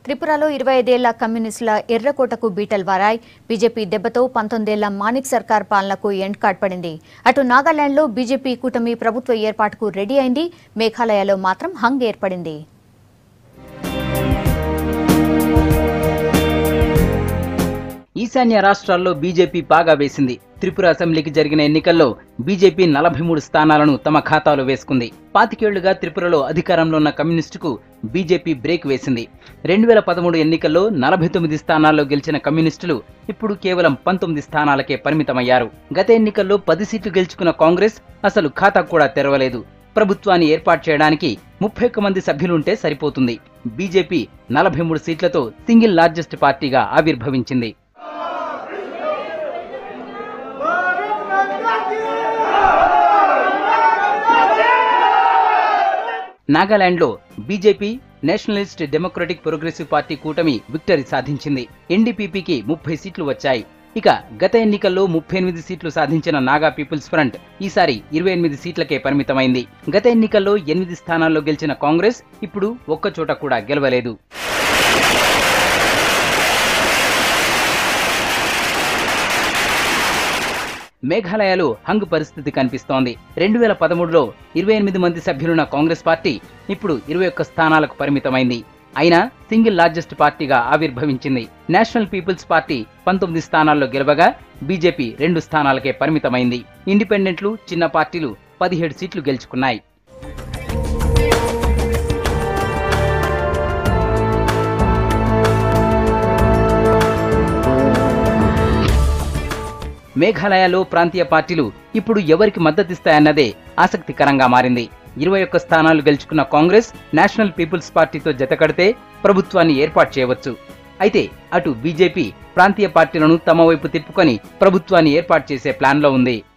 త్రిపురలో ఇరవై ఐదేళ్ల కమ్యూనిస్టుల ఎర్రకోటకు బీటల్ వారాయ్ బీజేపీ దెబ్బతో పంతొమ్మిదేళ్ల మానిక్ సర్కార్ పాలనకు ఎండ్ కార్డ్ పడింది అటు నాగాలాండ్లో బీజేపీ కూటమి ప్రభుత్వ ఏర్పాటుకు రెడీ అయింది మేఘాలయలో మాత్రం హంగ్ ఏర్పడింది ఈశాన్య రాష్ట్రాల్లో బీజేపీ పాగా వేసింది త్రిపుర అసెంబ్లీకి జరిగిన ఎన్నికల్లో బీజేపీ నలభై మూడు స్థానాలను తమ ఖాతాలో వేసుకుంది పాతికేళ్లుగా త్రిపురలో అధికారంలో ఉన్న కమ్యూనిస్టుకు బీజేపీ బ్రేక్ వేసింది రెండు వేల పదమూడు ఎన్నికల్లో నలభై తొమ్మిది స్థానాల్లో గెలిచిన కమ్యూనిస్టులు ఇప్పుడు కేవలం పంతొమ్మిది స్థానాలకే పరిమితమయ్యారు గత ఎన్నికల్లో పది సీట్లు గెలుచుకున్న కాంగ్రెస్ అసలు ఖాతా కూడా తెరవలేదు ప్రభుత్వాన్ని ఏర్పాటు చేయడానికి ముప్పై ఒక్క మంది సభ్యులుంటే సరిపోతుంది బీజేపీ నలభై మూడు సీట్లతో సింగిల్ లార్జెస్ట్ పార్టీగా ఆవిర్భవించింది నాగాలాండ్లో BJP nationalist democratic progressive party కూటమి విక్టరీ సాధించింది ఎన్డీపీపీకి ముప్పై సీట్లు వచ్చాయి ఇక గత ఎన్నికల్లో ముప్పై ఎనిమిది సీట్లు సాధించిన నాగా పీపుల్స్ ఫ్రంట్ ఈసారి ఇరవై ఎనిమిది సీట్లకే పరిమితమైంది గత ఎన్నికల్లో ఎనిమిది స్థానాల్లో గెలిచిన కాంగ్రెస్ ఇప్పుడు ఒక్కచోట కూడా గెలవలేదు మేఘాలయలో హంగ్ పరిస్థితి కనిపిస్తోంది రెండు వేల పదమూడులో ఇరవై ఎనిమిది మంది సభ్యులున్న కాంగ్రెస్ పార్టీ ఇప్పుడు ఇరవై ఒక్క స్థానాలకు పరిమితమైంది అయినా సింగిల్ లార్జెస్ట్ పార్టీగా ఆవిర్భవించింది నేషనల్ పీపుల్స్ పార్టీ పంతొమ్మిది స్థానాల్లో గెలవగా బీజేపీ రెండు స్థానాలకే పరిమితమైంది ఇండిపెండెంట్లు చిన్న పార్టీలు పదిహేడు సీట్లు గెలుచుకున్నాయి మేఘాలయలో ప్రాంతీయ పార్టీలు ఇప్పుడు ఎవరికి మద్దతిస్తాయన్నదే ఆసక్తికరంగా మారింది ఇరవై ఒక్క స్థానాలు గెలుచుకున్న కాంగ్రెస్ నేషనల్ పీపుల్స్ పార్టీతో జతకడితే ప్రభుత్వాన్ని ఏర్పాటు చేయవచ్చు అయితే అటు బీజేపీ ప్రాంతీయ పార్టీలను తమ వైపు తిప్పుకొని ప్రభుత్వాన్ని ఏర్పాటు చేసే ప్లాన్లో ఉంది